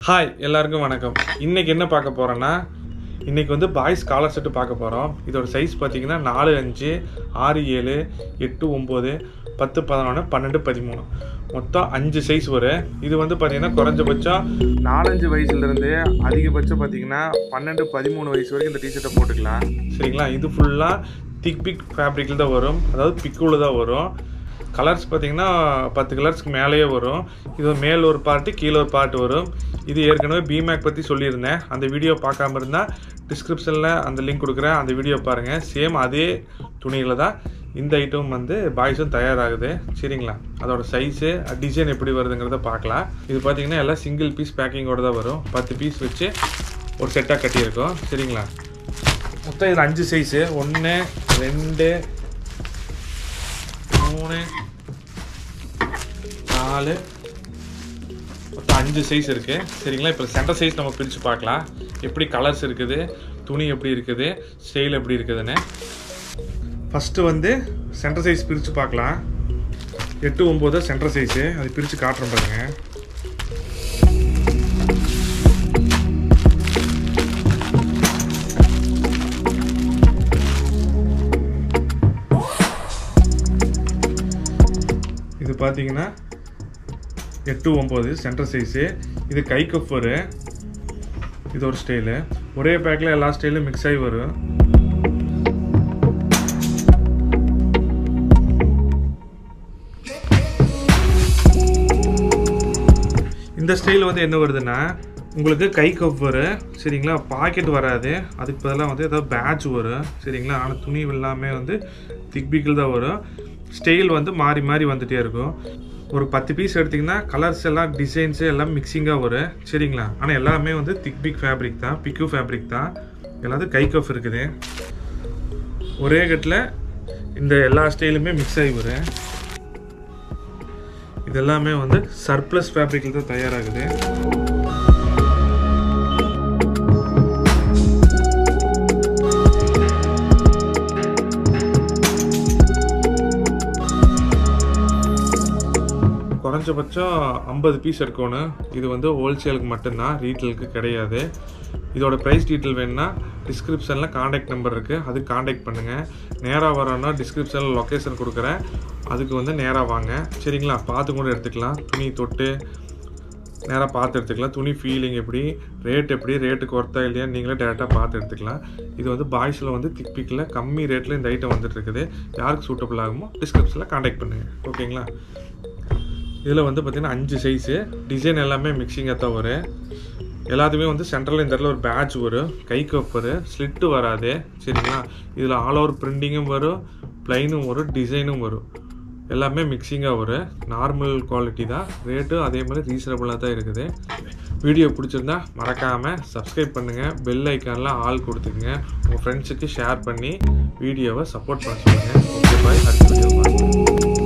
hi எல்லாருக்கும் வணக்கம் இன்னைக்கு என்ன பார்க்க போறோன்னா இன்னைக்கு வந்து பாய்ஸ் காலர் செட்டு பார்க்க போகிறோம் இதோட சைஸ் பார்த்தீங்கன்னா நாலு அஞ்சு ஆறு ஏழு எட்டு ஒம்பது பத்து பதினொன்று பன்னெண்டு பதிமூணு மொத்தம் அஞ்சு சைஸ் வரும் இது வந்து பார்த்தீங்கன்னா குறைஞ்சபட்சம் நாலஞ்சு வயசுலேருந்து அதிகபட்சம் பார்த்தீங்கன்னா பன்னெண்டு பதிமூணு வயசு வரைக்கும் இந்த டிஷர்ட்டை போட்டுக்கலாம் சரிங்களா இது ஃபுல்லாக திக் பிக் ஃபேப்ரிக்கில் தான் வரும் அதாவது பிக்குள்ள தான் வரும் கலர்ஸ் பார்த்தீங்கன்னா பத்து கலர்ஸ்க்கு மேலேயே வரும் இது மேல் ஒரு பார்ட்டு கீழே ஒரு பார்ட் வரும் இது ஏற்கனவே பிமேக் பற்றி சொல்லியிருந்தேன் அந்த வீடியோ பார்க்காம இருந்தால் டிஸ்கிரிப்ஷனில் அந்த லிங்க் கொடுக்குறேன் அந்த வீடியோ பாருங்கள் சேம் அதே துணியில் தான் இந்த ஐட்டம் வந்து பாய்ஸும் தயாராகுது சரிங்களா அதோட சைஸு டிசைன் எப்படி வருதுங்கிறத பார்க்கலாம் இது பார்த்தீங்கன்னா எல்லாம் சிங்கிள் பீஸ் பேக்கிங்கோட தான் வரும் பத்து பீஸ் வச்சு ஒரு செட்டாக கட்டியிருக்கோம் சரிங்களா மொத்தம் இதில் அஞ்சு சைஸு ஒன்று ரெண்டு மூணு நாலு மொத்தம் அஞ்சு சைஸ் இருக்குது சரிங்களா இப்போ சென்டர் சைஸ் நம்ம பிரித்து பார்க்கலாம் எப்படி கலர்ஸ் இருக்குது துணி எப்படி இருக்குது ஸ்டைல் எப்படி இருக்குதுன்னு ஃபஸ்ட்டு வந்து சென்டர் சைஸ் பிரித்து பார்க்கலாம் எட்டு ஒம்பது சென்டர் சைஸு அது பிரித்து காட்டுறோம் பாருங்க இது பார்த்தீங்கன்னா எட்டு ஒம்பது சென்டர் சைஸு இது கை கஃபரு இது ஒரு ஸ்டைலு ஒரே பேக்கில் எல்லா ஸ்டைலும் மிக்ஸ் ஆகி வரும் இந்த ஸ்டைல் வந்து என்ன வருதுன்னா உங்களுக்கு கை கவ்வரு சரிங்களா பாக்கெட் வராது அதுக்கு பதிலாக வந்து ஏதாவது பேட்ச் வரும் சரிங்களா ஆனால் துணி எல்லாமே வந்து திக் பிக்கில் தான் வரும் ஸ்டைல் வந்து மாறி மாறி வந்துகிட்டே இருக்கும் ஒரு பத்து பீஸ் எடுத்திங்கன்னா கலர்ஸ் எல்லாம் டிசைன்ஸு எல்லாம் மிக்சிங்காக வரும் சரிங்களா ஆனால் எல்லாமே வந்து திக் பிக் ஃபேப்ரிக் தான் பிக்கு ஃபேப்ரிக் தான் எல்லாத்துக்கும் கை கஃப் இருக்குது ஒரே கட்டில் இந்த எல்லா ஸ்டைலுமே மிக்ஸ் ஆகி வரும் இது எல்லாமே வந்து சர்ப்ளஸ் ஃபேப்ரிக்கில் தான் தயாராகுது குறைஞ்சபட்சம் ஐம்பது பீஸ் இருக்கணும் இது வந்து ஹோல்சேலுக்கு மட்டும்தான் ரீட்டெயிலுக்கு கிடையாது இதோட ப்ரைஸ் டீட்டெயில் வேணுன்னா டிஸ்கிரிப்ஷனில் காண்டாக்ட் நம்பர் இருக்குது அதுக்கு காண்டாக்ட் பண்ணுங்கள் நேராக வரோன்னா டிஸ்கிரிப்ஷனில் லொக்கேஷன் கொடுக்குறேன் அதுக்கு வந்து நேராக வாங்க சரிங்களா பார்த்து கூட எடுத்துக்கலாம் துணி தொட்டு நேராக பார்த்து எடுத்துக்கலாம் துணி ஃபீலிங் எப்படி ரேட் எப்படி ரேட்டுக்கு ஒர்த்தா இல்லையா நீங்களே டேரெக்டாக பார்த்து எடுத்துக்கலாம் இது வந்து பாய்ஸில் வந்து திக் பிக்கில் கம்மி ரேட்டில் இந்த ஐட்டம் வந்துட்டு இருக்குது யாருக்கு சூட்டபிள் ஆகுமோ டிஸ்கிரிப்ஷனில் காண்டாக்ட் பண்ணுங்கள் ஓகேங்களா இதில் வந்து பார்த்திங்கன்னா அஞ்சு சைஸு டிசைன் எல்லாமே மிக்சிங்காக தான் வரும் எல்லாத்துக்குமே வந்து சென்டரில் இந்த இடத்துல ஒரு பேட்ச் வரும் கை கப் வரும் ஸ்லிட்டு வராது சரிங்களா இதில் ஆல் ஓவர் பிரிண்டிங்கும் வரும் ப்ளைனும் வரும் டிசைனும் வரும் எல்லாமே மிக்சிங்காக வரும் நார்மல் குவாலிட்டி தான் ரேட்டும் அதே மாதிரி ரீசனபிளாக தான் இருக்குது வீடியோ பிடிச்சிருந்தா மறக்காமல் சப்ஸ்கிரைப் பண்ணுங்கள் பெல் ஐக்கானில் ஆள் கொடுத்துக்குங்க உங்கள் ஃப்ரெண்ட்ஸுக்கு ஷேர் பண்ணி வீடியோவை சப்போர்ட் பண்ண சொல்லுங்கள் ஓகே பாய் அடுத்த வீடியோ பார்க்கலாம்